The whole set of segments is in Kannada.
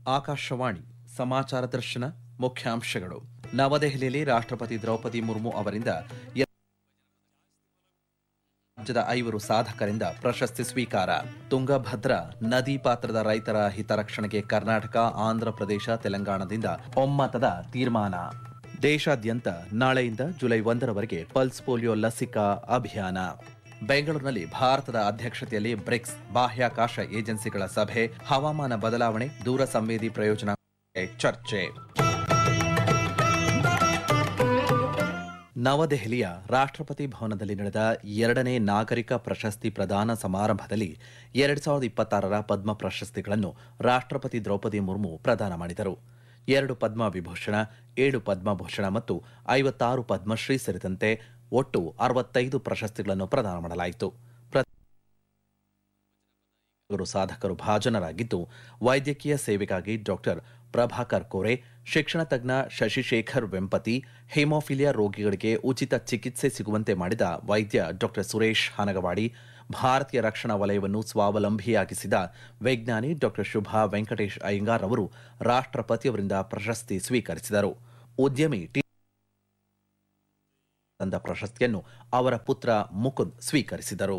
ಆಕಾಶವಾಣಿ ಸಮಾಚಾರ ದರ್ಶನ ಮುಖ್ಯಾಂಶಗಳು ನವದೆಹಲಿಯಲ್ಲಿ ರಾಷ್ಟ್ರಪತಿ ದ್ರೌಪದಿ ಮುರ್ಮು ಅವರಿಂದ ಎ- ರಾಜ್ಯದ ಐವರು ಸಾಧಕರಿಂದ ಪ್ರಶಸ್ತಿ ಸ್ವೀಕಾರ ತುಂಗಭದ್ರಾ ನದಿ ಪಾತ್ರದ ರೈತರ ಹಿತರಕ್ಷಣೆಗೆ ಕರ್ನಾಟಕ ಆಂಧ್ರಪ್ರದೇಶ ತೆಲಂಗಾಣದಿಂದ ಒಮ್ಮತದ ತೀರ್ಮಾನ ದೇಶಾದ್ಯಂತ ನಾಳೆಯಿಂದ ಜುಲೈ ಒಂದರವರೆಗೆ ಪಲ್ಸ್ ಪೋಲಿಯೋ ಲಸಿಕಾ ಅಭಿಯಾನ ಬೆಂಗಳೂರಿನಲ್ಲಿ ಭಾರತದ ಅಧ್ಯಕ್ಷತೆಯಲ್ಲಿ ಬ್ರಿಕ್ಸ್ ಬಾಹ್ಯಾಕಾಶ ಏಜೆನ್ಸಿಗಳ ಸಭೆ ಹವಾಮಾನ ಬದಲಾವಣೆ ದೂರ ಸಂವೇದಿ ಪ್ರಯೋಜನ ಚರ್ಚೆ ನವದೆಹಲಿಯ ರಾಷ್ಟ್ರಪತಿ ಭವನದಲ್ಲಿ ನಡೆದ ಎರಡನೇ ನಾಗರಿಕ ಪ್ರಶಸ್ತಿ ಪ್ರದಾನ ಸಮಾರಂಭದಲ್ಲಿ ಎರಡ್ ಸಾವಿರದ ಇಪ್ಪತ್ತಾರರ ಪದ್ಮ ಪ್ರಶಸ್ತಿಗಳನ್ನು ರಾಷ್ಟ್ರಪತಿ ದ್ರೌಪದಿ ಮುರ್ಮು ಪ್ರದಾನ ಮಾಡಿದರು ಎರಡು ಪದ್ಮ ವಿಭೂಷಣ ಏಳು ಪದ್ಮಭೂಷಣ ಮತ್ತು ಐವತ್ತಾರು ಪದ್ಮಶ್ರೀ ಸೇರಿದಂತೆ ಒಟ್ಟು ಅರವತ್ತೈದು ಪ್ರಶಸ್ತಿಗಳನ್ನು ಪ್ರದಾನ ಮಾಡಲಾಯಿತು ಪ್ರ- ಇವರು ಸಾಧಕರು ಭಾಜನರಾಗಿದ್ದು ವೈದ್ಯಕೀಯ ಸೇವೆಗಾಗಿ ಡಾಕ್ಟರ್ ಪ್ರಭಾಕರ್ ಕೋರೆ ಶಿಕ್ಷಣ ತಜ್ಞ ಶಶಿಶೇಖರ್ ವೆಂಪತಿ ಹಿಮೋಫಿಲಿಯಾ ರೋಗಿಗಳಿಗೆ ಉಚಿತ ಚಿಕಿತ್ಸೆ ಸಿಗುವಂತೆ ಮಾಡಿದ ವೈದ್ಯ ಡಾಕ್ಟರ್ ಸುರೇಶ್ ಹನಗವಾಡಿ ಭಾರತೀಯ ರಕ್ಷಣಾ ವಲಯವನ್ನು ಸ್ವಾವಲಂಬಿಯಾಗಿಸಿದ ವಿಜ್ಞಾನಿ ಡಾಕ್ಟರ್ ಶುಭಾ ವೆಂಕಟೇಶ್ ಅಯ್ಯಂಗಾರ್ ಅವರು ರಾಷ್ಟ್ರಪತಿಯವರಿಂದ ಪ್ರಶಸ್ತಿ ಸ್ವೀಕರಿಸಿದರು ಉದ್ಯಮಿ ಟಿ ತಂದ ಪ್ರಶಸ್ತಿಯನ್ನು ಅವರ ಪುತ್ರ ಮುಕುಂದ್ ಸ್ವೀಕರಿಸಿದರು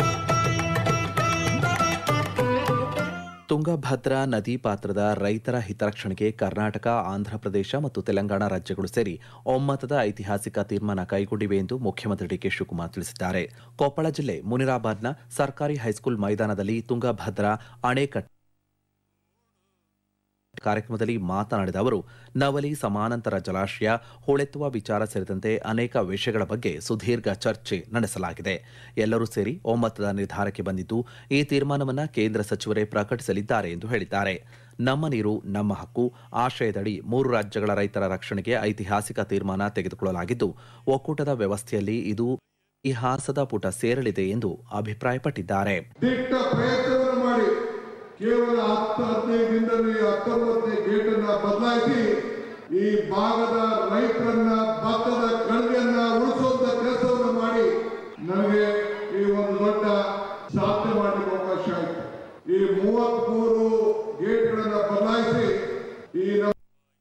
ತುಂಗಭದ್ರಾ ನದಿ ಪಾತ್ರದ ರೈತರ ಹಿತರಕ್ಷಣೆಗೆ ಕರ್ನಾಟಕ ಆಂಧ್ರಪ್ರದೇಶ ಮತ್ತು ತೆಲಂಗಾಣ ರಾಜ್ಯಗಳು ಸೇರಿ ಒಮ್ಮತದ ಐತಿಹಾಸಿಕ ತೀರ್ಮಾನ ಕೈಗೊಂಡಿವೆ ಎಂದು ಮುಖ್ಯಮಂತ್ರಿ ಡಿಕೆ ಶಿವಕುಮಾರ್ ತಿಳಿಸಿದ್ದಾರೆ ಕೊಪ್ಪಳ ಜಿಲ್ಲೆ ಮುನಿರಾಬಾದ್ನ ಸರ್ಕಾರಿ ಹೈಸ್ಕೂಲ್ ಮೈದಾನದಲ್ಲಿ ತುಂಗಭದ್ರಾ ಅಣೆಕಟ್ಟು ಕಾರ್ಯಕ್ರಮದಲ್ಲಿ ಮಾತನಾಡಿದ ಅವರು ನವಲಿ ಸಮಾನಾಂತರ ಜಲಾಶಯ ಹೂಳೆತ್ತುವ ವಿಚಾರ ಸೇರಿದಂತೆ ಅನೇಕ ವಿಷಯಗಳ ಬಗ್ಗೆ ಸುದೀರ್ಘ ಚರ್ಚೆ ನಡೆಸಲಾಗಿದೆ ಎಲ್ಲರೂ ಸೇರಿ ಒಮ್ಮತದ ನಿರ್ಧಾರಕ್ಕೆ ಬಂದಿದ್ದು ಈ ತೀರ್ಮಾನವನ್ನು ಕೇಂದ್ರ ಸಚಿವರೇ ಪ್ರಕಟಿಸಲಿದ್ದಾರೆ ಎಂದು ಹೇಳಿದ್ದಾರೆ ನಮ್ಮ ನೀರು ನಮ್ಮ ಹಕ್ಕು ಆಶಯದಡಿ ಮೂರು ರಾಜ್ಯಗಳ ರೈತರ ರಕ್ಷಣೆಗೆ ಐತಿಹಾಸಿಕ ತೀರ್ಮಾನ ತೆಗೆದುಕೊಳ್ಳಲಾಗಿದ್ದು ಒಕ್ಕೂಟದ ವ್ಯವಸ್ಥೆಯಲ್ಲಿ ಇದು ಇತಿಹಾಸದ ಪುಟ ಸೇರಲಿದೆ ಎಂದು ಅಭಿಪ್ರಾಯಪಟ್ಟಿದ್ದಾರೆ ದಿಟ್ಟ ಪ್ರಯತ್ನವನ್ನು ಮಾಡಿ ಕೇವಲ ಹತ್ತು ಹದಿನೈದು ದಿನದಲ್ಲಿ ಹತ್ತೊಂಬತ್ತನೇ ಗೇಟ್ ಅನ್ನ ಬದಲಾಯಿಸಿ ಈ ಭಾಗದ ರೈತರನ್ನ ಭತ್ತದ ಕಳ್ಳಿಯನ್ನ ಉಳಿಸುವಂತ ಕೆಲಸವನ್ನು ಮಾಡಿ ನನಗೆ ಈ ಒಂದು ದೊಡ್ಡ ಸಾಧನೆ ಮಾಡಲಿಕ್ಕೆ ಅವಕಾಶ ಆಯಿತು ಈ ಮೂವತ್ಮೂರು ಗೇಟ್ಗಳನ್ನ ಬದಲಾಯಿಸಿ ಈ ನಮ್ಮ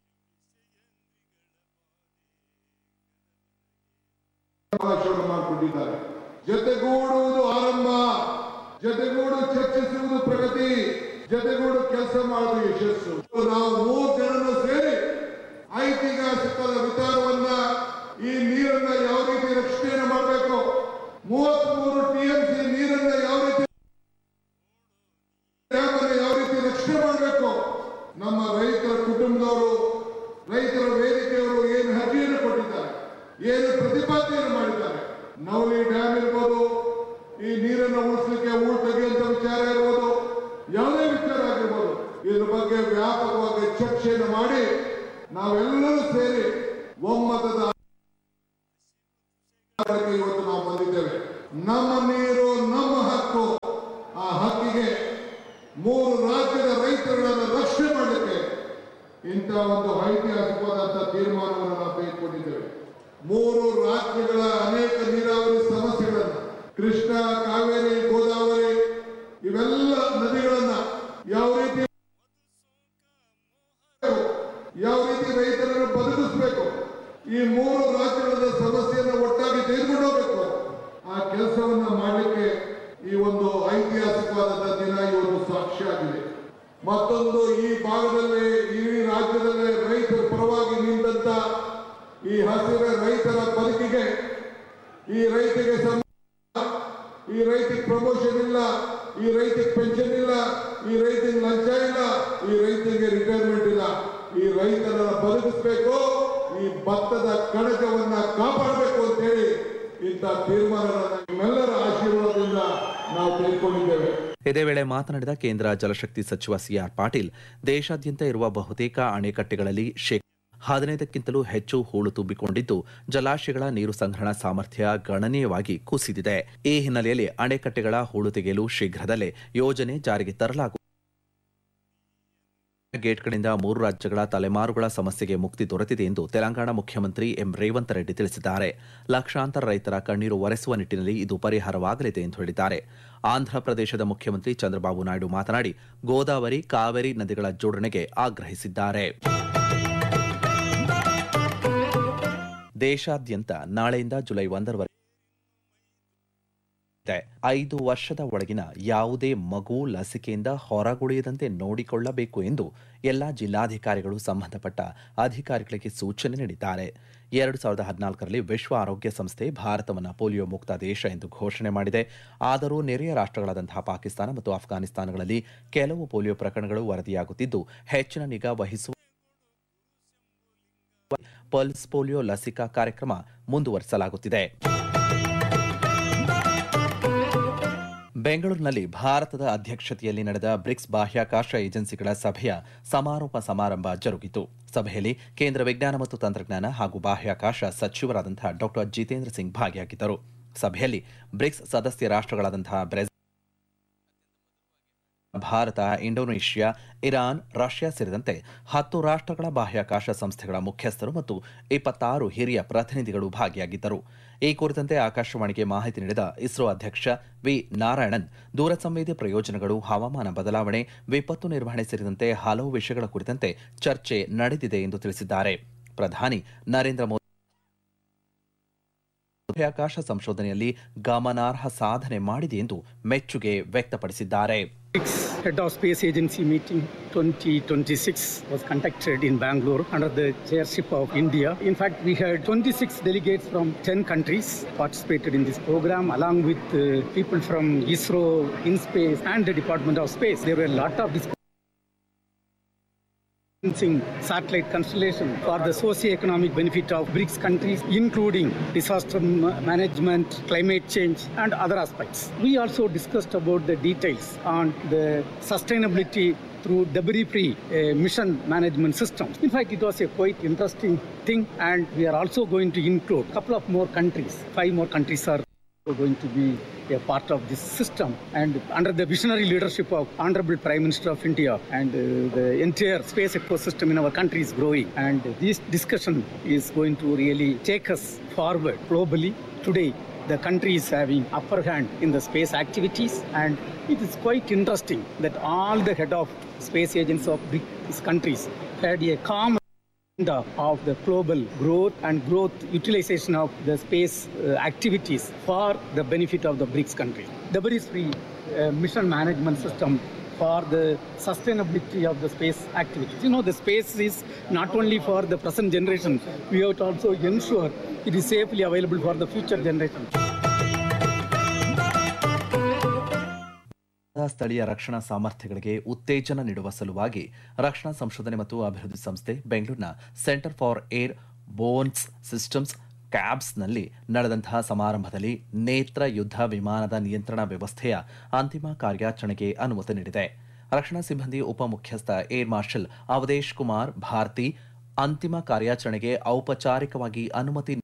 ಅವಕಾಶವನ್ನು ಮಾಡಿಕೊಂಡಿದ್ದಾರೆ ಜೊತೆಗೂಡುವುದು ಆರಂಭ ಜೊತೆಗೂಡು ಚರ್ಚಿಸುವುದು ಪ್ರಗತಿ ಜೊತೆಗೂಡು ಕೆಲಸ ಮಾಡುವುದು ಯಶಸ್ಸು ನಾವು ಮೂರು ಜನರು ಸೇರಿ ಐತಿಹಾಸಿಕದ ವಿಚಾರವನ್ನ ಈ ನೀರನ್ನ ಯಾವ ರೀತಿ ರಕ್ಷಣೆಯನ್ನು ಮಾಡಬೇಕು ಮೂವತ್ಮೂರು ಟಿಎಂಸಿ ನೀರನ್ನ ಯಾವ ರೀತಿ ಡ್ಯಾಮ್ ಅನ್ನು ಯಾವ ರೀತಿ ರಕ್ಷಣೆ ಮಾಡಬೇಕು ನಮ್ಮ ರೈತರ ಕುಟುಂಬದವರು ರೈತರ ವೇದಿಕೆಯವರು ಏನು ಅರ್ಜಿಯನ್ನು ಕೊಟ್ಟಿದ್ದಾರೆ ಏನು ಪ್ರತಿಪಾದನೆಯನ್ನು ಮಾಡಿದ್ದಾರೆ ನವಲಿ ಡ್ಯಾಮ್ ಇರ್ಬೋದು ಈ ನೀರನ್ನು ಉಳಿಸಲಿಕ್ಕೆ ಊರು ತೆಗೆಯುವಂತ ವಿಚಾರ ಇರ್ಬೋದು ಯಾವುದೇ ವಿಚಾರ ಆಗಿರ್ಬೋದು ಇದ್ರ ಬಗ್ಗೆ ವ್ಯಾಪಕವಾಗಿ ಚರ್ಚೆಯನ್ನು ಮಾಡಿ ನಾವೆಲ್ಲರೂ ಸೇರಿ ಒಮ್ಮತದ ಆಧಾರಕ್ಕೆ ಇವತ್ತು ನಾವು ಬಂದಿದ್ದೇವೆ ನಮ್ಮ ನೀರು ನಮ್ಮ ಹಕ್ಕು ಆ ಹಕ್ಕಿಗೆ ಮೂರು ರಾಜ್ಯದ ರೈತರುಗಳನ್ನು ರಕ್ಷಣೆ ಮಾಡಲಿಕ್ಕೆ ಇಂಥ ಒಂದು ಐತಿಹಾಸಿಕವಾದಂತಹ ತೀರ್ಮಾನವನ್ನು ನಾವು ತೆಗೆದುಕೊಂಡಿದ್ದೇವೆ ಮೂರು ರಾಜ್ಯಗಳ ಅನೇಕ ನೀರಾವರಿ ಸಮಸ್ಯೆಗಳನ್ನು ಕೃಷ್ಣ ಕಾವೇರಿ ಗೋದಾವರಿ ಇವೆಲ್ಲ ನದಿಗಳನ್ನ ಯಾವ ರೀತಿ ಯಾವ ರೀತಿ ರೈತರನ್ನು ಬದುಕಿಸಬೇಕು ಈ ಮೂರು ರಾಜ್ಯಗಳ ಸಮಸ್ಯೆಯನ್ನು ಒಟ್ಟಾಗಿ ತೆಗೆದುಕೊಂಡು ಹೋಗಬೇಕು ಆ ಕೆಲಸವನ್ನ ಮಾಡಲಿಕ್ಕೆ ಈ ಒಂದು ಐತಿಹಾಸಿಕವಾದಂತಹ ದಿನ ಇವತ್ತು ಸಾಕ್ಷಿಯಾಗಿದೆ ಮತ್ತೊಂದು ಈ ಭಾಗದಲ್ಲಿ ಈ ರಾಜ್ಯದಲ್ಲೇ ರೈತರ ಪರವಾಗಿ ನಿಂತ ಈ ಹಸಿರ ರೈತರ ಬದುಕಿಗೆ ಈ ರೈತಿಗೆ ಸಮ ಈ ರೈತಿಗೆ ಪ್ರಮೋಷನ್ ಇಲ್ಲ ಈ ರೈತಿಗೆ ಪೆನ್ಷನ್ ಇಲ್ಲ ಈ ರೈತಿಗೆ ಲಂಚ ಇಲ್ಲ ಈ ರೈತರಿಗೆ ರಿಟೈರ್ಮೆಂಟ್ ಇಲ್ಲ ಈ ರೈತರನ್ನ ಬದುಕಿಸ್ಬೇಕು ಈ ಭತ್ತದ ಕಣಜವನ್ನ ಕಾಪಾಡಬೇಕು ಅಂತ ಹೇಳಿ ಇಂಥ ತೀರ್ಮಾನಗಳನ್ನ ನಿಮ್ಮೆಲ್ಲರ ಆಶೀರ್ವಾದದಿಂದ ನಾವು ತೆಗೆದುಕೊಂಡಿದ್ದೇವೆ ಇದೇ ವೇಳೆ ಮಾತನಾಡಿದ ಕೇಂದ್ರ ಜಲಶಕ್ತಿ ಸಚಿವ ಸಿಆರ್ ಪಾಟೀಲ್ ದೇಶಾದ್ಯಂತ ಇರುವ ಬಹುತೇಕ ಅಣೆಕಟ್ಟೆಗಳಲ್ಲಿ ಶೇ ಹದಿನೈದಕ್ಕಿಂತಲೂ ಹೆಚ್ಚು ಹೂಳು ತುಂಬಿಕೊಂಡಿದ್ದು ಜಲಾಶಯಗಳ ನೀರು ಸಂಗ್ರಹಣಾ ಸಾಮರ್ಥ್ಯ ಗಣನೀಯವಾಗಿ ಕುಸಿದಿದೆ ಈ ಹಿನ್ನೆಲೆಯಲ್ಲಿ ಅಣೆಕಟ್ಟೆಗಳ ಹೂಳು ತೆಗೆಯಲು ಶೀಘ್ರದಲ್ಲೇ ಯೋಜನೆ ಜಾರಿಗೆ ತರಲಾಗುವುದು ಗೇಟ್ಗಳಿಂದ ಮೂರು ರಾಜ್ಯಗಳ ತಲೆಮಾರುಗಳ ಸಮಸ್ಯೆಗೆ ಮುಕ್ತಿ ದೊರೆತಿದೆ ಎಂದು ತೆಲಂಗಾಣ ಮುಖ್ಯಮಂತ್ರಿ ಎಂ ರೇವಂತ್ ರೆಡ್ಡಿ ತಿಳಿಸಿದ್ದಾರೆ ಲಕ್ಷಾಂತರ ರೈತರ ಕಣ್ಣೀರು ಒರೆಸುವ ನಿಟ್ಟಿನಲ್ಲಿ ಇದು ಪರಿಹಾರವಾಗಲಿದೆ ಎಂದು ಹೇಳಿದ್ದಾರೆ ಆಂಧ್ರಪ್ರದೇಶದ ಮುಖ್ಯಮಂತ್ರಿ ಚಂದ್ರಬಾಬು ನಾಯ್ಡು ಮಾತನಾಡಿ ಗೋದಾವರಿ ಕಾವೇರಿ ನದಿಗಳ ಜೋಡಣೆಗೆ ಆಗ್ರಹಿಸಿದ್ದಾರೆ ದೇಶಾದ್ಯಂತ ನಾಳೆಯಿಂದ ಜುಲೈ ಒಂದರವರೆಗೆ ಇದೆ. ಐದು ವರ್ಷದ ಒಳಗಿನ ಯಾವುದೇ ಮಗು ಲಸಿಕೆಯಿಂದ ಹೊರಗುಳಿಯದಂತೆ ನೋಡಿಕೊಳ್ಳಬೇಕು ಎಂದು ಎಲ್ಲಾ ಜಿಲ್ಲಾಧಿಕಾರಿಗಳು ಸಂಬಂಧಪಟ್ಟ ಅಧಿಕಾರಿಗಳಿಗೆ ಸೂಚನೆ ನೀಡಿದ್ದಾರೆ ಎರಡು ಸಾವಿರದ ಹದಿನಾಲ್ಕರಲ್ಲಿ ವಿಶ್ವ ಆರೋಗ್ಯ ಸಂಸ್ಥೆ ಭಾರತವನ್ನು ಪೋಲಿಯೋ ಮುಕ್ತ ದೇಶ ಎಂದು ಘೋಷಣೆ ಮಾಡಿದೆ ಆದರೂ ನೆರೆಯ ರಾಷ್ಟ್ರಗಳಾದಂತಹ ಪಾಕಿಸ್ತಾನ ಮತ್ತು ಅಫ್ಘಾನಿಸ್ತಾನಗಳಲ್ಲಿ ಕೆಲವು ಪೋಲಿಯೋ ಪ್ರಕರಣಗಳು ವರದಿಯಾಗುತ್ತಿದ್ದು ಹೆಚ್ಚಿನ ನಿಗಾ ವಹಿಸುವ ಪಲ್ಸ್ ಪೋಲಿಯೋ ಲಸಿಕಾ ಕಾರ್ಯಕ್ರಮ ಮುಂದುವರಿಸಲಾಗುತ್ತಿದೆ ಬೆಂಗಳೂರಿನಲ್ಲಿ ಭಾರತದ ಅಧ್ಯಕ್ಷತೆಯಲ್ಲಿ ನಡೆದ ಬ್ರಿಕ್ಸ್ ಬಾಹ್ಯಾಕಾಶ ಏಜೆನ್ಸಿಗಳ ಸಭೆಯ ಸಮಾರೋಪ ಸಮಾರಂಭ ಜರುಗಿತು ಸಭೆಯಲ್ಲಿ ಕೇಂದ್ರ ವಿಜ್ಞಾನ ಮತ್ತು ತಂತ್ರಜ್ಞಾನ ಹಾಗೂ ಬಾಹ್ಯಾಕಾಶ ಸಚಿವರಾದಂತಹ ಡಾಕ್ಟರ್ ಜಿತೇಂದ್ರ ಸಿಂಗ್ ಭಾಗಿಯಾಗಿದ್ದರು ಸಭೆಯಲ್ಲಿ ಬ್ರಿಕ್ಸ್ ಸದಸ್ಯ ರಾಷ್ಟ್ರಗಳಾದಂತಹ Brazil Bharat Indonesia Iran Russia ಸೇರಿದಂತೆ ಹತ್ತು ರಾಷ್ಟ್ರಗಳ ಬಾಹ್ಯಾಕಾಶ ಸಂಸ್ಥೆಗಳ ಮುಖ್ಯಸ್ಥರು ಮತ್ತು ಇಪ್ಪತ್ತಾರು ಹಿರಿಯ ಪ್ರತಿನಿಧಿಗಳು ಭಾಗಿಯಾಗಿದ್ದರು ಈ ಕುರಿತಂತೆ ಆಕಾಶವಾಣಿಗೆ ಮಾಹಿತಿ ನೀಡಿದ ಇಸ್ರೋ ಅಧ್ಯಕ್ಷ ವಿ ನಾರಾಯಣನ್ ದೂರಸಂವೇದಿ ಪ್ರಯೋಜನಗಳು ಹವಾಮಾನ ಬದಲಾವಣೆ ವಿಪತ್ತು ನಿರ್ವಹಣೆ ಸೇರಿದಂತೆ ಹಲವು ವಿಷಯಗಳ ಕುರಿತಂತೆ ಚರ್ಚೆ ನಡೆದಿದೆ ಎಂದು ತಿಳಿಸಿದ್ದಾರೆ ಪ್ರಧಾನಿ ನರೇಂದ್ರ ಮೋದಿ ಬಾಹ್ಯಾಕಾಶ ಸಂಶೋಧನೆಯಲ್ಲಿ ಗಮನಾರ್ಹ ಸಾಧನೆ ಮಾಡಿದೆ ಎಂದು ಮೆಚ್ಚುಗೆ ವ್ಯಕ್ತಪಡಿಸಿದ್ದಾರೆ Six Head of Space Agency meeting 2026 was conducted in Bangalore under the chairship of India. In fact, we had 26 delegates from 10 countries participated in this program, along with uh, people from ISRO, InSpace, and the Department of Space. There were a lot of discussions. satellite constellation for the socio-economic benefit of BRICS countries, including disaster ma- management, climate change, and other aspects. We also discussed about the details on the sustainability through debris-free uh, mission management systems. In fact, it was a quite interesting thing, and we are also going to include a couple of more countries. Five more countries are going to be a part of this system and under the visionary leadership of honorable prime minister of india and uh, the entire space ecosystem in our country is growing and this discussion is going to really take us forward globally today the country is having upper hand in the space activities and it is quite interesting that all the head of space agents of these countries had a common agenda of the global growth and growth utilization of the space uh, activities for the benefit of the BRICS countries. Debris-free uh, mission management system for the sustainability of the space activities. You know, the space is not only for the present generation, we have to also ensure it is safely available for the future generation. ಸ್ಥಳೀಯ ರಕ್ಷಣಾ ಸಾಮರ್ಥ್ಯಗಳಿಗೆ ಉತ್ತೇಜನ ನೀಡುವ ಸಲುವಾಗಿ ರಕ್ಷಣಾ ಸಂಶೋಧನೆ ಮತ್ತು ಅಭಿವೃದ್ಧಿ ಸಂಸ್ಥೆ ಬೆಂಗಳೂರಿನ centre for airborne systems ಕ್ಯಾಬ್ಸ್ನಲ್ಲಿ ನಡೆದಂತಹ ಸಮಾರಂಭದಲ್ಲಿ ನೇತ್ರ ಯುದ್ಧ ವಿಮಾನದ ನಿಯಂತ್ರಣ ವ್ಯವಸ್ಥೆಯ ಅಂತಿಮ ಕಾರ್ಯಾಚರಣೆಗೆ ಅನುಮತಿ ನೀಡಿದೆ ರಕ್ಷಣಾ ಸಿಬ್ಬಂದಿ ಉಪಮುಖ್ಯಸ್ಥ ಏರ್ ಮಾರ್ಷಲ್ ಅವಧೇಶ್ ಕುಮಾರ್ ಭಾರತಿ ಅಂತಿಮ ಕಾರ್ಯಾಚರಣೆಗೆ ಔಪಚಾರಿಕವಾಗಿ ಅನುಮತಿ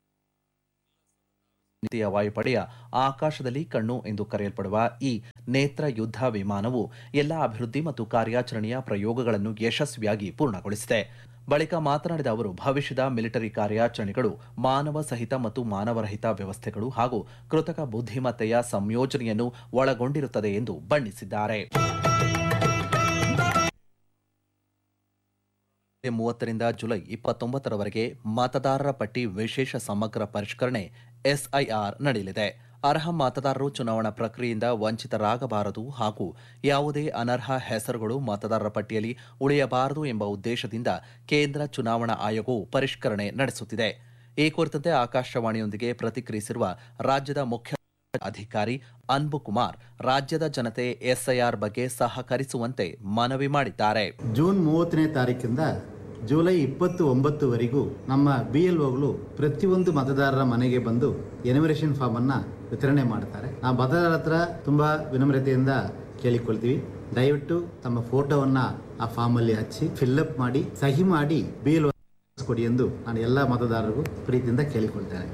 ನೀತಿಯ ವಾಯುಪಡೆಯ ಆಕಾಶದಲ್ಲಿ ಕಣ್ಣು ಎಂದು ಕರೆಯಲ್ಪಡುವ ಈ ನೇತ್ರ ಯುದ್ಧ ವಿಮಾನವು ಎಲ್ಲ ಅಭಿವೃದ್ಧಿ ಮತ್ತು ಕಾರ್ಯಾಚರಣೆಯ ಪ್ರಯೋಗಗಳನ್ನು ಯಶಸ್ವಿಯಾಗಿ ಪೂರ್ಣಗೊಳಿಸಿದೆ ಬಳಿಕ ಮಾತನಾಡಿದ ಅವರು ಭವಿಷ್ಯದ ಮಿಲಿಟರಿ ಕಾರ್ಯಾಚರಣೆಗಳು ಮಾನವ ಸಹಿತ ಮತ್ತು ಮಾನವರಹಿತ ವ್ಯವಸ್ಥೆಗಳು ಹಾಗೂ ಕೃತಕ ಬುದ್ಧಿಮತ್ತೆಯ ಸಂಯೋಜನೆಯನ್ನು ಒಳಗೊಂಡಿರುತ್ತದೆ ಎಂದು ಬಣ್ಣಿಸಿದ್ದಾರೆ ಮೂವತ್ತರಿಂದ ಜುಲೈ ಇಪ್ಪತ್ತೊಂಬತ್ತರವರೆಗೆ ಮತದಾರರ ಪಟ್ಟಿ ವಿಶೇಷ ಸಮಗ್ರ ಪರಿಷ್ಕರಣೆ ಎಸ್ಐಆರ್ ನಡೆಯಲಿದೆ ಅರ್ಹ ಮತದಾರರು ಚುನಾವಣಾ ಪ್ರಕ್ರಿಯೆಯಿಂದ ವಂಚಿತರಾಗಬಾರದು ಹಾಗೂ ಯಾವುದೇ ಅನರ್ಹ ಹೆಸರುಗಳು ಮತದಾರರ ಪಟ್ಟಿಯಲ್ಲಿ ಉಳಿಯಬಾರದು ಎಂಬ ಉದ್ದೇಶದಿಂದ ಕೇಂದ್ರ ಚುನಾವಣಾ ಆಯೋಗವು ಪರಿಷ್ಕರಣೆ ನಡೆಸುತ್ತಿದೆ ಈ ಕುರಿತಂತೆ ಆಕಾಶವಾಣಿಯೊಂದಿಗೆ ಪ್ರತಿಕ್ರಿಯಿಸಿರುವ ರಾಜ್ಯದ ಮುಖ್ಯ ಅಧಿಕಾರಿ ಅನ್ಬು ಕುಮಾರ್ ರಾಜ್ಯದ ಜನತೆ ಎಸ್ಐಆರ್ ಬಗ್ಗೆ ಸಹಕರಿಸುವಂತೆ ಮನವಿ ಮಾಡಿದ್ದಾರೆ ಜೂನ್ ಮೂವತ್ತನೇ ತಾರೀಕಿಂದ ಜುಲೈ ಇಪ್ಪತ್ತು ಒಂಬತ್ತುವರೆಗೂ ನಮ್ಮ ಬಿ ಎಲ್ ಒಗಳು ಪ್ರತಿಯೊಂದು ಮತದಾರರ ಮನೆಗೆ ಬಂದು ಎನಿಮರೇಷನ್ ಫಾರ್ಮ್ ಅನ್ನ ವಿತರಣೆ ಮಾಡ್ತಾರೆ ಆ ಮತದಾರರ ಹತ್ರ ತುಂಬಾ ವಿನಮ್ರತೆಯಿಂದ ಕೇಳಿಕೊಳ್ತೀವಿ ದಯವಿಟ್ಟು ತಮ್ಮ ಫೋಟೋವನ್ನ ಆ ಫಾರ್ಮ್ ಅಲ್ಲಿ ಹಚ್ಚಿ ಫಿಲ್ಅಪ್ ಮಾಡಿ ಸಹಿ ಮಾಡಿ ಬಿ ಎಲ್ ಕೊಡಿ ಎಂದು ನಾನು ಎಲ್ಲ ಮತದಾರರಿಗೂ ಪ್ರೀತಿಯಿಂದ ಕೇಳಿಕೊಳ್ತೇನೆ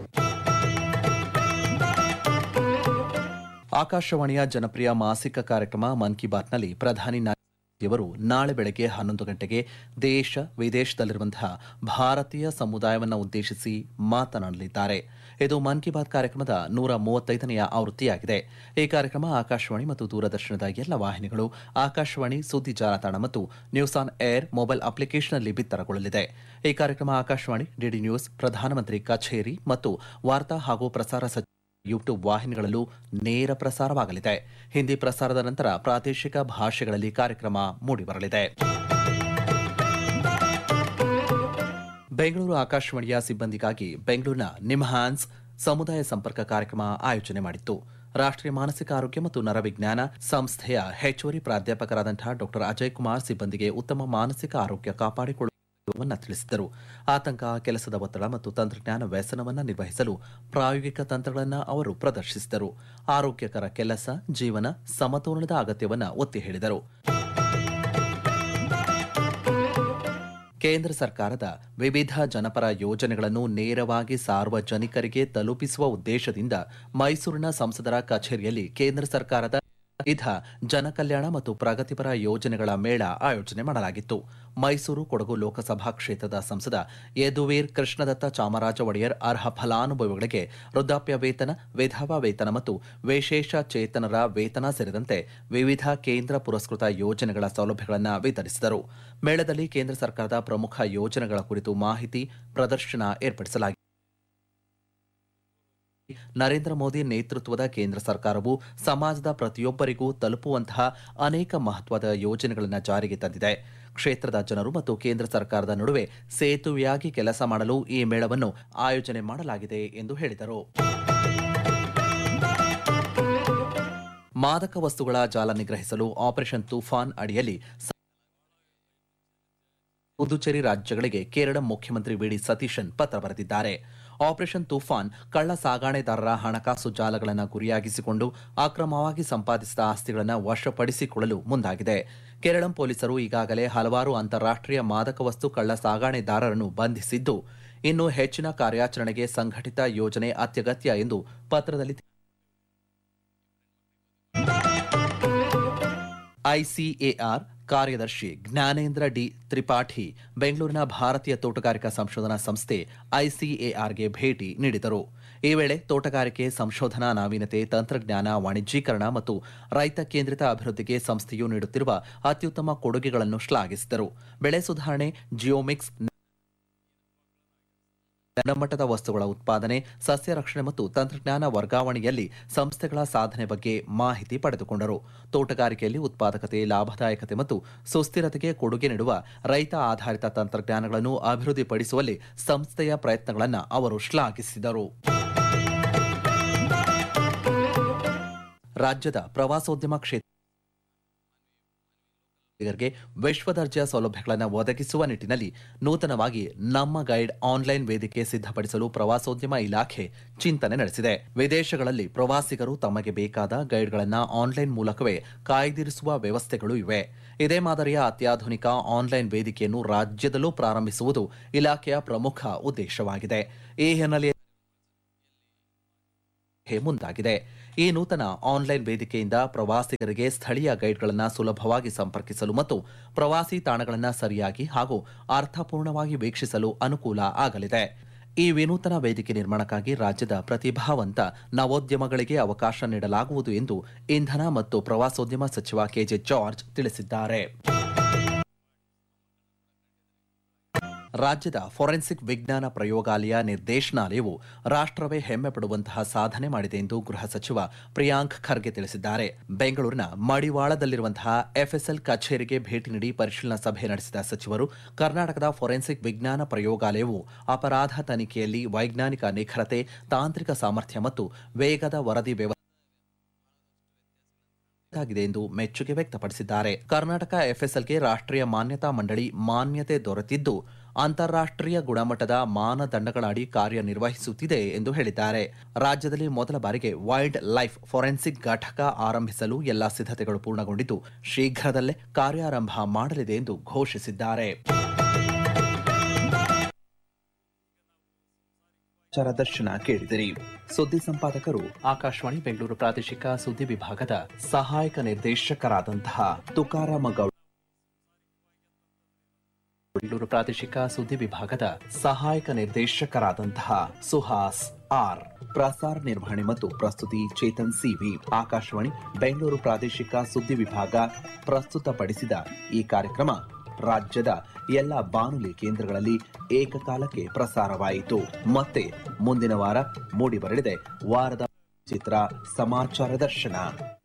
ಆಕಾಶವಾಣಿಯ ಜನಪ್ರಿಯ ಮಾಸಿಕ ಕಾರ್ಯಕ್ರಮ ಮನ್ ಕಿ ಬಾತ್ನಲ್ಲಿ ಪ್ರಧಾನಿ ನರೇಂದ್ರ ಇವರು ನಾಳೆ ಬೆಳಗ್ಗೆ ಹನ್ನೊಂದು ಗಂಟೆಗೆ ದೇಶ ವಿದೇಶದಲ್ಲಿರುವಂತಹ ಭಾರತೀಯ ಸಮುದಾಯವನ್ನು ಉದ್ದೇಶಿಸಿ ಮಾತನಾಡಲಿದ್ದಾರೆ ಇದು ಮನ್ ಕಿ ಬಾತ್ ಕಾರ್ಯಕ್ರಮದ ನೂರ ಮೂವತ್ತೈದನೆಯ ಆವೃತ್ತಿಯಾಗಿದೆ ಈ ಕಾರ್ಯಕ್ರಮ ಆಕಾಶವಾಣಿ ಮತ್ತು ದೂರದರ್ಶನದ ಎಲ್ಲ ವಾಹಿನಿಗಳು ಆಕಾಶವಾಣಿ ಸುದ್ದಿ ಜಾಲತಾಣ ಮತ್ತು ನ್ಯೂಸ್ ಆನ್ ಏರ್ ಮೊಬೈಲ್ ಅಪ್ಲಿಕೇಶನ್ನಲ್ಲಿ ಬಿತ್ತರಗೊಳ್ಳಲಿದೆ ಈ ಕಾರ್ಯಕ್ರಮ ಆಕಾಶವಾಣಿ ಡಿಡಿ ನ್ಯೂಸ್ ಪ್ರಧಾನಮಂತ್ರಿ ಕಚೇರಿ ಮತ್ತು ವಾರ್ತಾ ಹಾಗೂ ಪ್ರಸಾರ ಸಚಿವ ಯೂಟ್ಯೂಬ್ ವಾಹಿನಿಗಳಲ್ಲೂ ನೇರ ಪ್ರಸಾರವಾಗಲಿದೆ ಹಿಂದಿ ಪ್ರಸಾರದ ನಂತರ ಪ್ರಾದೇಶಿಕ ಭಾಷೆಗಳಲ್ಲಿ ಕಾರ್ಯಕ್ರಮ ಮೂಡಿಬರಲಿದೆ ಬೆಂಗಳೂರು ಆಕಾಶವಾಣಿಯ ಸಿಬ್ಬಂದಿಗಾಗಿ ಬೆಂಗಳೂರಿನ ನಿಮ್ಹಾನ್ಸ್ ಸಮುದಾಯ ಸಂಪರ್ಕ ಕಾರ್ಯಕ್ರಮ ಆಯೋಜನೆ ಮಾಡಿತ್ತು ರಾಷ್ಟ್ರೀಯ ಮಾನಸಿಕ ಆರೋಗ್ಯ ಮತ್ತು ನರವಿಜ್ಞಾನ ಸಂಸ್ಥೆಯ ಹೆಚ್ಚುವರಿ ಪ್ರಾಧ್ಯಾಪಕರಾದಂತಹ ಡಾಕ್ಟರ್ ಅಜಯ್ ಕುಮಾರ್ ಸಿಬ್ಬಂದಿಗೆ ಉತ್ತಮ ಮಾನಸಿಕ ಆರೋಗ್ಯ ಕಾಪಾಡಿಕೊಳ್ಳುವ ತಿಳಿಸಿದರು ಆತಂಕ ಕೆಲಸದ ಒತ್ತಡ ಮತ್ತು ತಂತ್ರಜ್ಞಾನ ವ್ಯಸನವನ್ನು ನಿರ್ವಹಿಸಲು ಪ್ರಾಯೋಗಿಕ ತಂತ್ರಗಳನ್ನು ಅವರು ಪ್ರದರ್ಶಿಸಿದರು ಆರೋಗ್ಯಕರ ಕೆಲಸ ಜೀವನ ಸಮತೋಲನದ ಅಗತ್ಯವನ್ನು ಒತ್ತಿ ಹೇಳಿದರು ಕೇಂದ್ರ ಸರ್ಕಾರದ ವಿವಿಧ ಜನಪರ ಯೋಜನೆಗಳನ್ನು ನೇರವಾಗಿ ಸಾರ್ವಜನಿಕರಿಗೆ ತಲುಪಿಸುವ ಉದ್ದೇಶದಿಂದ ಮೈಸೂರಿನ ಸಂಸದರ ಕಚೇರಿಯಲ್ಲಿ ಕೇಂದ್ರ ಸರ್ಕಾರದ ವಿವಿಧ ಜನಕಲ್ಯಾಣ ಮತ್ತು ಪ್ರಗತಿಪರ ಯೋಜನೆಗಳ ಮೇಳ ಆಯೋಜನೆ ಮಾಡಲಾಗಿತ್ತು ಮೈಸೂರು ಕೊಡಗು ಲೋಕಸಭಾ ಕ್ಷೇತ್ರದ ಸಂಸದ ಯದುವೀರ್ ಕೃಷ್ಣದತ್ತ ಚಾಮರಾಜ ಒಡೆಯರ್ ಅರ್ಹ ಫಲಾನುಭವಿಗಳಿಗೆ ವೃದ್ಧಾಪ್ಯ ವೇತನ ವಿಧವಾ ವೇತನ ಮತ್ತು ವಿಶೇಷ ಚೇತನರ ವೇತನ ಸೇರಿದಂತೆ ವಿವಿಧ ಕೇಂದ್ರ ಪುರಸ್ಕೃತ ಯೋಜನೆಗಳ ಸೌಲಭ್ಯಗಳನ್ನು ವಿತರಿಸಿದರು ಮೇಳದಲ್ಲಿ ಕೇಂದ್ರ ಸರ್ಕಾರದ ಪ್ರಮುಖ ಯೋಜನೆಗಳ ಕುರಿತು ಮಾಹಿತಿ ಪ್ರದರ್ಶನ ಏರ್ಪಡಿಸಲಾಗಿದೆ ನರೇಂದ್ರ ಮೋದಿ ನೇತೃತ್ವದ ಕೇಂದ್ರ ಸರ್ಕಾರವು ಸಮಾಜದ ಪ್ರತಿಯೊಬ್ಬರಿಗೂ ತಲುಪುವಂತಹ ಅನೇಕ ಮಹತ್ವದ ಯೋಜನೆಗಳನ್ನು ಜಾರಿಗೆ ತಂದಿದೆ ಕ್ಷೇತ್ರದ ಜನರು ಮತ್ತು ಕೇಂದ್ರ ಸರ್ಕಾರದ ನಡುವೆ ಸೇತುವೆಯಾಗಿ ಕೆಲಸ ಮಾಡಲು ಈ ಮೇಳವನ್ನು ಆಯೋಜನೆ ಮಾಡಲಾಗಿದೆ ಎಂದು ಹೇಳಿದರು ಮಾದಕ ವಸ್ತುಗಳ ಜಾಲ ನಿಗ್ರಹಿಸಲು ಆಪರೇಷನ್ ತೂಫಾನ್ ಅಡಿಯಲ್ಲಿ ಪುದುಚೇರಿ ರಾಜ್ಯಗಳಿಗೆ ಕೇರಳ ಮುಖ್ಯಮಂತ್ರಿ ವಿಡಿ ಸತೀಶನ್ ಪತ್ರ ಬರೆದಿದ್ದಾರೆ ಆಪರೇಷನ್ ತೂಫಾನ್ ಕಳ್ಳ ಸಾಗಾಣೆದಾರರ ಹಣಕಾಸು ಜಾಲಗಳನ್ನು ಗುರಿಯಾಗಿಸಿಕೊಂಡು ಅಕ್ರಮವಾಗಿ ಸಂಪಾದಿಸಿದ ಆಸ್ತಿಗಳನ್ನು ವಶಪಡಿಸಿಕೊಳ್ಳಲು ಮುಂದಾಗಿದೆ ಕೇರಳ ಪೊಲೀಸರು ಈಗಾಗಲೇ ಹಲವಾರು ಅಂತಾರಾಷ್ಟ್ರೀಯ ಮಾದಕ ವಸ್ತು ಕಳ್ಳ ಸಾಗಾಣೆದಾರರನ್ನು ಬಂಧಿಸಿದ್ದು ಇನ್ನು ಹೆಚ್ಚಿನ ಕಾರ್ಯಾಚರಣೆಗೆ ಸಂಘಟಿತ ಯೋಜನೆ ಅತ್ಯಗತ್ಯ ಎಂದು ಪತ್ರದಲ್ಲಿ ಐಸಿಎಆರ್ ಕಾರ್ಯದರ್ಶಿ ಜ್ಞಾನೇಂದ್ರ ಡಿ ತ್ರಿಪಾಠಿ ಬೆಂಗಳೂರಿನ ಭಾರತೀಯ ತೋಟಗಾರಿಕಾ ಸಂಶೋಧನಾ ಸಂಸ್ಥೆ ಐಸಿಎಆರ್ಗೆ ಭೇಟಿ ನೀಡಿದರು ಈ ವೇಳೆ ತೋಟಗಾರಿಕೆ ಸಂಶೋಧನಾ ನಾವೀನ್ಯತೆ ತಂತ್ರಜ್ಞಾನ ವಾಣಿಜ್ಯೀಕರಣ ಮತ್ತು ರೈತ ಕೇಂದ್ರಿತ ಅಭಿವೃದ್ಧಿಗೆ ಸಂಸ್ಥೆಯು ನೀಡುತ್ತಿರುವ ಅತ್ಯುತ್ತಮ ಕೊಡುಗೆಗಳನ್ನು ಶ್ಲಾಘಿಸಿದರು ಬೆಳೆ ಸುಧಾರಣೆ ಜಿಯೋಮಿಕ್ಸ್ ಗುಣಮಟ್ಟದ ವಸ್ತುಗಳ ಉತ್ಪಾದನೆ ಸಸ್ಯ ರಕ್ಷಣೆ ಮತ್ತು ತಂತ್ರಜ್ಞಾನ ವರ್ಗಾವಣೆಯಲ್ಲಿ ಸಂಸ್ಥೆಗಳ ಸಾಧನೆ ಬಗ್ಗೆ ಮಾಹಿತಿ ಪಡೆದುಕೊಂಡರು ತೋಟಗಾರಿಕೆಯಲ್ಲಿ ಉತ್ಪಾದಕತೆ ಲಾಭದಾಯಕತೆ ಮತ್ತು ಸುಸ್ಥಿರತೆಗೆ ಕೊಡುಗೆ ನೀಡುವ ರೈತ ಆಧಾರಿತ ತಂತ್ರಜ್ಞಾನಗಳನ್ನು ಅಭಿವೃದ್ಧಿಪಡಿಸುವಲ್ಲಿ ಸಂಸ್ಥೆಯ ಪ್ರಯತ್ನಗಳನ್ನು ಅವರು ಶ್ಲಾಘಿಸಿದರು ರಾಜ್ಯದ ಪ್ರವಾಸೋದ್ಯಮ ಕ್ಷೇತ್ರ ಗೆ ವಿಶ್ವ ದರ್ಜೆಯ ಸೌಲಭ್ಯಗಳನ್ನು ಒದಗಿಸುವ ನಿಟ್ಟಿನಲ್ಲಿ ನೂತನವಾಗಿ ನಮ್ಮ ಗೈಡ್ ಆನ್ಲೈನ್ ವೇದಿಕೆ ಸಿದ್ಧಪಡಿಸಲು ಪ್ರವಾಸೋದ್ಯಮ ಇಲಾಖೆ ಚಿಂತನೆ ನಡೆಸಿದೆ ವಿದೇಶಗಳಲ್ಲಿ ಪ್ರವಾಸಿಗರು ತಮಗೆ ಬೇಕಾದ ಗೈಡ್ಗಳನ್ನು ಆನ್ಲೈನ್ ಮೂಲಕವೇ ಕಾಯ್ದಿರಿಸುವ ವ್ಯವಸ್ಥೆಗಳು ಇವೆ ಇದೇ ಮಾದರಿಯ ಅತ್ಯಾಧುನಿಕ ಆನ್ಲೈನ್ ವೇದಿಕೆಯನ್ನು ರಾಜ್ಯದಲ್ಲೂ ಪ್ರಾರಂಭಿಸುವುದು ಇಲಾಖೆಯ ಪ್ರಮುಖ ಉದ್ದೇಶವಾಗಿದೆ ಈ ಹಿನ್ನೆಲೆಯಲ್ಲಿ ಮುಂದಾಗಿದೆ ಈ ನೂತನ ಆನ್ಲೈನ್ ವೇದಿಕೆಯಿಂದ ಪ್ರವಾಸಿಗರಿಗೆ ಸ್ಥಳೀಯ ಗೈಡ್ಗಳನ್ನು ಸುಲಭವಾಗಿ ಸಂಪರ್ಕಿಸಲು ಮತ್ತು ಪ್ರವಾಸಿ ತಾಣಗಳನ್ನು ಸರಿಯಾಗಿ ಹಾಗೂ ಅರ್ಥಪೂರ್ಣವಾಗಿ ವೀಕ್ಷಿಸಲು ಅನುಕೂಲ ಆಗಲಿದೆ ಈ ವಿನೂತನ ವೇದಿಕೆ ನಿರ್ಮಾಣಕ್ಕಾಗಿ ರಾಜ್ಯದ ಪ್ರತಿಭಾವಂತ ನವೋದ್ಯಮಗಳಿಗೆ ಅವಕಾಶ ನೀಡಲಾಗುವುದು ಎಂದು ಇಂಧನ ಮತ್ತು ಪ್ರವಾಸೋದ್ಯಮ ಸಚಿವ ಕೆಜೆ ಜಾರ್ಜ್ ತಿಳಿಸಿದ್ದಾರೆ ರಾಜ್ಯದ ಫೋರೆನ್ಸಿಕ್ ವಿಜ್ಞಾನ ಪ್ರಯೋಗಾಲಯ ನಿರ್ದೇಶನಾಲಯವು ರಾಷ್ಟ್ರವೇ ಹೆಮ್ಮೆ ಪಡುವಂತಹ ಸಾಧನೆ ಮಾಡಿದೆ ಎಂದು ಗೃಹ ಸಚಿವ ಪ್ರಿಯಾಂಕ್ ಖರ್ಗೆ ತಿಳಿಸಿದ್ದಾರೆ ಬೆಂಗಳೂರಿನ ಮಡಿವಾಳದಲ್ಲಿರುವಂತಹ ಎಫ್ಎಸ್ಎಲ್ ಕಚೇರಿಗೆ ಭೇಟಿ ನೀಡಿ ಪರಿಶೀಲನಾ ಸಭೆ ನಡೆಸಿದ ಸಚಿವರು ಕರ್ನಾಟಕದ ಫೋರೆನ್ಸಿಕ್ ವಿಜ್ಞಾನ ಪ್ರಯೋಗಾಲಯವು ಅಪರಾಧ ತನಿಖೆಯಲ್ಲಿ ವೈಜ್ಞಾನಿಕ ನಿಖರತೆ ತಾಂತ್ರಿಕ ಸಾಮರ್ಥ್ಯ ಮತ್ತು ವೇಗದ ವರದಿ ವ್ಯವಸ್ಥೆ ಆಗಿದೆ ಎಂದು ಮೆಚ್ಚುಗೆ ವ್ಯಕ್ತಪಡಿಸಿದ್ದಾರೆ ಕರ್ನಾಟಕ ಎಫ್ಎಸ್ಎಲ್ಗೆ ರಾಷ್ಟ್ರೀಯ ಮಾನ್ಯತಾ ಮಂಡಳಿ ಮಾನ್ಯತೆ ದೊರೆತಿದ್ದು ಅಂತಾರಾಷ್ಟ್ರೀಯ ಗುಣಮಟ್ಟದ ಮಾನದಂಡಗಳ ಅಡಿ ಕಾರ್ಯನಿರ್ವಹಿಸುತ್ತಿದೆ ಎಂದು ಹೇಳಿದ್ದಾರೆ ರಾಜ್ಯದಲ್ಲಿ ಮೊದಲ ಬಾರಿಗೆ ವೈಲ್ಡ್ ಲೈಫ್ ಫೋರೆನ್ಸಿಕ್ ಘಟಕ ಆರಂಭಿಸಲು ಎಲ್ಲಾ ಸಿದ್ಧತೆಗಳು ಪೂರ್ಣಗೊಂಡಿದ್ದು ಶೀಘ್ರದಲ್ಲೇ ಕಾರ್ಯಾರಂಭ ಮಾಡಲಿದೆ ಎಂದು ಘೋಷಿಸಿದ್ದಾರೆ ದರ್ಶನ ಕೇಳಿದಿರಿ ಸುದ್ದಿ ಸಂಪಾದಕರು ಆಕಾಶವಾಣಿ ಬೆಂಗಳೂರು ಪ್ರಾದೇಶಿಕ ಸುದ್ದಿ ವಿಭಾಗದ ಸಹಾಯಕ ನಿರ್ದೇಶಕರಾದಂತಹ ತುಕಾರಾಮ ಗೌಡ ಬೆಂಗಳೂರು ಪ್ರಾದೇಶಿಕ ಸುದ್ದಿ ವಿಭಾಗದ ಸಹಾಯಕ ನಿರ್ದೇಶಕರಾದಂತಹ ಸುಹಾಸ್ ಆರ್ ಪ್ರಸಾರ ನಿರ್ವಹಣೆ ಮತ್ತು ಪ್ರಸ್ತುತಿ ಚೇತನ್ ಸಿವಿ ಆಕಾಶವಾಣಿ ಬೆಂಗಳೂರು ಪ್ರಾದೇಶಿಕ ಸುದ್ದಿ ವಿಭಾಗ ಪ್ರಸ್ತುತಪಡಿಸಿದ ಈ ಕಾರ್ಯಕ್ರಮ ರಾಜ್ಯದ ಎಲ್ಲ ಬಾನುಲಿ ಕೇಂದ್ರಗಳಲ್ಲಿ ಏಕಕಾಲಕ್ಕೆ ಪ್ರಸಾರವಾಯಿತು ಮತ್ತೆ ಮುಂದಿನ ವಾರ ಮೂಡಿಬರಲಿದೆ ವಾರದ ಚಿತ್ರ ಸಮಾಚಾರ ದರ್ಶನ